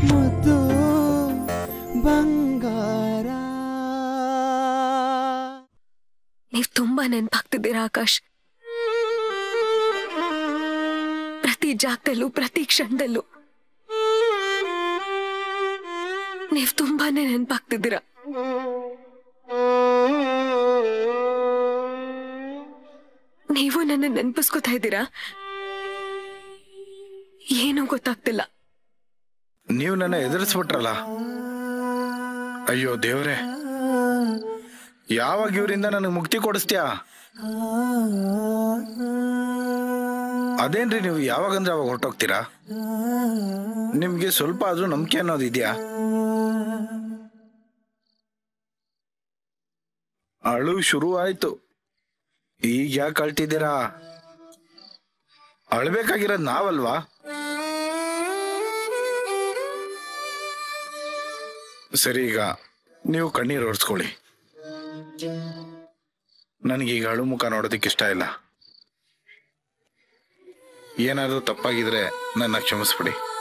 ಮುದ್ದು ಬಂಗಾರ ನೀವ್ ತುಂಬಾ ನೆನ್ಪಾಗ್ತಿದ್ದೀರಾ ಆಕಾಶ್ ಪ್ರತಿ ಜಾಗದಲ್ಲೂ ಪ್ರತಿ ಕ್ಷಣದಲ್ಲೂ ನೀವ್ ತುಂಬಾನೇ ನೆನ್ಪಾಗ್ತಿದ್ದೀರಾ ನೀವು ನನ್ನ ನೆನ್ಪಿಸ್ಕೊತಾ ಇದ್ದೀರಾ ಏನೂ ಗೊತ್ತಾಗ್ತಿಲ್ಲ ನೀವು ನನ್ನ ಎದುರಿಸ್ಬಿಟ್ರಲ್ಲ ಅಯ್ಯೋ ದೇವ್ರೆ ಯಾವಾಗ ಇವರಿಂದ ನನಗೆ ಮುಕ್ತಿ ಕೊಡಿಸ್ತೀಯಾ ಅದೇನ್ರಿ ನೀವು ಯಾವಾಗಂದ್ರೆ ಅವಾಗ ಹೊರಟೋಗ್ತೀರಾ ನಿಮ್ಗೆ ಸ್ವಲ್ಪ ಆದ್ರೂ ನಂಬಿಕೆ ಅನ್ನೋದು ಇದೆಯಾ ಅಳು ಶುರು ಆಯ್ತು ಈಗ ಯಾಕೆ ಅಳ್ತಿದ್ದೀರಾ ಅಳ್ಬೇಕಾಗಿರೋದು ನಾವಲ್ವಾ ಸರಿ ಈಗ ನೀವು ಕಣ್ಣೀರು ಒರೆಸ್ಕೊಳ್ಳಿ ನನಗೀಗ ಅಳು ಮುಖ ನೋಡೋದಕ್ಕೆ ಇಷ್ಟ ಇಲ್ಲ ಏನಾದರೂ ತಪ್ಪಾಗಿದ್ರೆ ನನ್ನ ಕ್ಷಮಿಸ್ಬಿಡಿ